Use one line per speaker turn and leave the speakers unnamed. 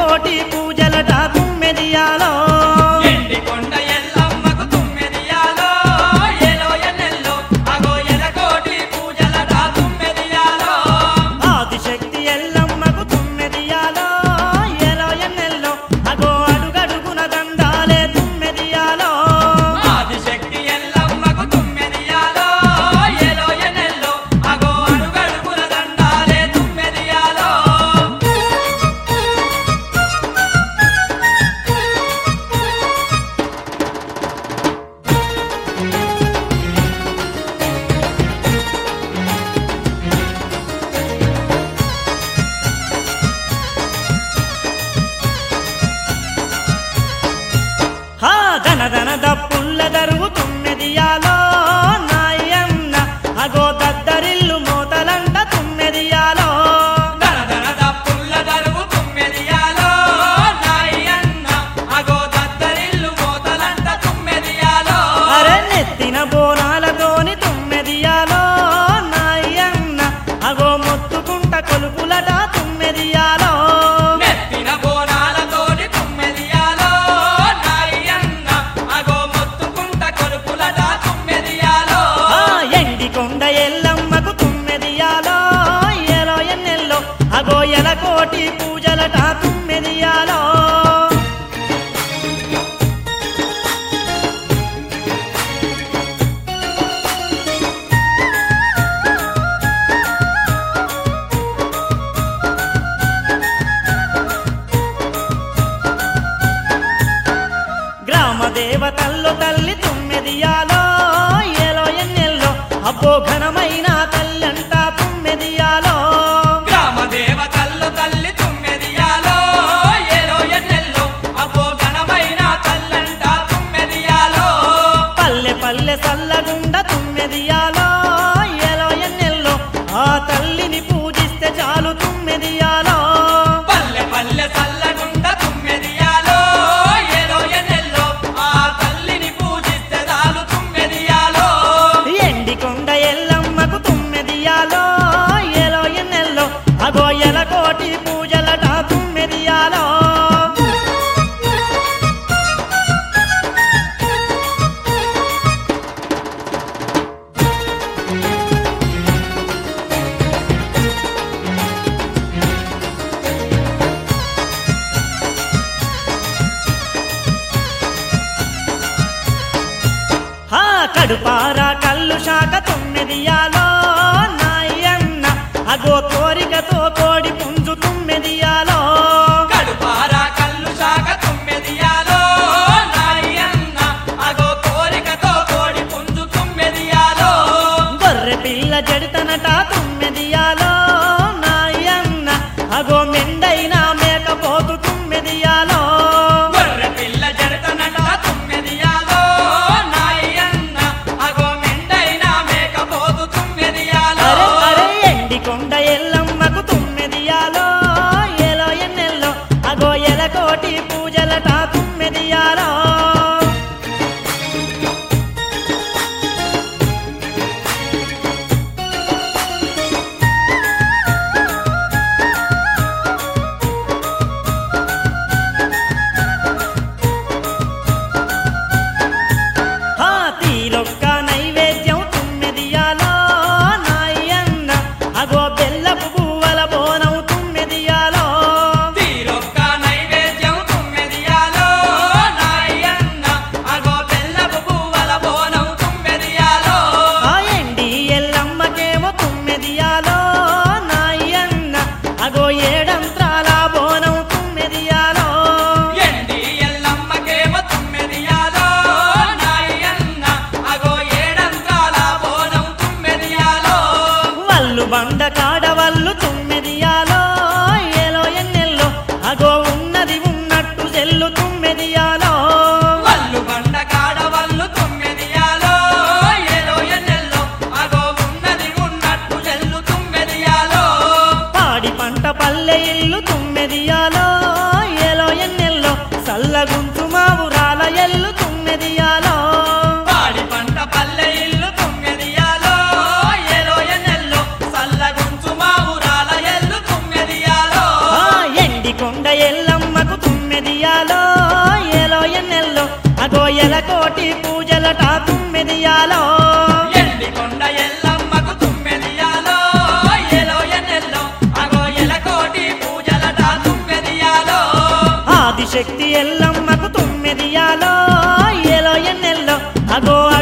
ఎలకోటి పూజలట తుమ్మెదియాలో
ఎండి కొండ ఎల్లమ్మకు తుమ్మెదియాలో ఏలో ఎన్నెల్లో అగో ఎలకోటి పూజలట తుమ్మెదియాలో
ఆదిశక్తి ఎల్లమ్మకు తుమ్మెదియాలో ఎలో ఎన్నెల్లో అగో అడుగడుగున దండాలే తుమ్మెదియాలో
ఆదిశక్తి ఎల్లమ్మకు తుమ్మెదియాలో ఏలో ఎన్నెల్లో అగో అడుగడుగున దండాలే తుమ్మెదియాలో
హా ధన ధన దప్పుల్ల దరువు తుమ్మెదియాలో నాయన్న అగో దద్దరిల్లు మోతలంట తుమ్మెదియాలో
దన దన దప్పుల్ల దరువు తుమ్మెదియాలో నాయన్న అగో దద్దరిల్లు మోతలంట తుమ్మెదియాలో
అరే నెత్తిన బోనాలతోని తుమ్మెదియాలో నాయన్న అగో మొత్తుకుంట కొలుపులట తుమ్మెదియాలో
నెత్తిన బోనాలతోని తుమ్మెదియాలో నాయన్న అగో మొత్తుకుంట కొలుపులట తుమ్మెదియాలో
ఆ ఎండి కొండ ఎల్లమ్మకు తుమ్మెదియాలో ఎలో ఎన్నెల్లో అగో ఎలకోటి పూజలట తుమ్మెదియాలో గ్రామ దేవతల్లో తల్లి తుమ్మెదియాలో ఎలో ఎన్నెల్లో అబ్బో ఘనమైన తల్లంట తుమ్మెదియాలో
గ్రామ దేవతల్లు తల్లి తుమ్మెదియాలో ఏలో ఎన్నెల్లో అబ్బో ఘనమైన తల్లంట తుమ్మెదియాలో
పల్లె పల్లె సల్లగుండ తుమ్మెదియాలో ఎలో ఎన్నెల్లో ఆ తల్లిని పూజిస్తే చాలు తుమ్మెదియాలో
పల్లె పల్లె చల్లగుండ తుమ్మెదియాలో ఏలో ఎన్నెల్లో ఆ తల్లిని పూజిస్తే చాలు తుమ్మెదియాలో
ఎండి కొండ ఎల్లమ్మకు తుమ్మెదియాలో ఎలో ఎన్నెల్లో అగో ఎలకోటి పూజలట తుమ్మెదియాలో హా కడుపారా కళ్ళు శాఖ తొమ్మిదియాలో నాయన్న అగో కోరికతో కోడి పుంజు తొమ్మిదియాలో
కడుపారా కళ్ళు శాఖ తుమ్మెదియాలో నాయన్న అగో కోరికతో కోడి పుంజు తుమ్మెదియాలో
గొర్రె పిల్ల జడితనట తొమ్మిదియాలో నాయన్న అగో మెండైన మేకపోతు తొమ్మిదియాలో
గొర్రె పిల్ల జడతనట తుమ్మెదియాలో నాయన్న అగో మెండైన మేకపోతు తుమ్మెదియాలో
అరే అరే ఎండి కొండ ఎల్లమ్మకు తొమ్మిదియాలో ఎలో ఎన్నెల్లో అగో ఎలకోటి పూజలట తొమ్మిదియాలో హా తీరొక్క నైవేద్యం తుమ్మెదియాలో నాయన్న అగో బెల్లపు పువ్వల బోనం తుమ్మెదియాలో
తీరొక్క నైవేద్యం తుమ్మెదియాలో నాయన్న అగో బెల్లపు పువ్వల బోనం తుమ్మెదియాలో
ఆ ఎండి ఎల్లమ్మకేమో తుమ్మెదియాలో నాయన్న అగో ఏడంత్రాల బోనం తుమ్మెదియాలో
ఎండి ఎల్లమ్మకేమో తుమ్మెదియాలో నాయన్న అగో ఏడంత్రాల బోనం తుమ్మెదియాలో
వల్లు బండ కాడవల్లు తుమ్మెదియాలో ఏలో ఎన్నెల్లో అగో ఉన్నది ఉన్నట్టు చెల్లు తుమ్మెదియాలో
వల్లు బండ కాడవల్లు తుమ్మెదియాలో ఏలో ఎన్నెల్లో అగో ఉన్నది ఉన్నట్టు జల్లు తుమ్మెదియాలో
పాడి పంట పల్లె ఇల్లు తుమ్మెదియాలో ఏలో ఎన్నెల్లో సల్లగుంచు మా ఊరాల ఎల్లు తుమ్మెదియాలో
పాడి పంట పల్లె ఇల్లు తుమ్మెదియాలో ఏలో ఎన్నెల్లో సల్లగుంచు మా ఊరాల ఎల్లు తుమ్మెదియాలో
ఆ ఎండి కొండ ఎల్లమ్మ తుమ్మెదియాలో ఏలో ఎన్నెల్లో అగో ఎలకోటి పూజలట తుమ్మెదియాలో
ఎండి కొండ ఎల్లమ్మకు తుమ్మెదియాలో ఎలో ఎన్నెల్లో అగో ఎలకోటి పూజలట తుమ్మెదియాలో
ఆదిశక్తి ఎల్లమ్మకు తుమ్మెదియాలో ఏలో ఎన్నెల్లో అగో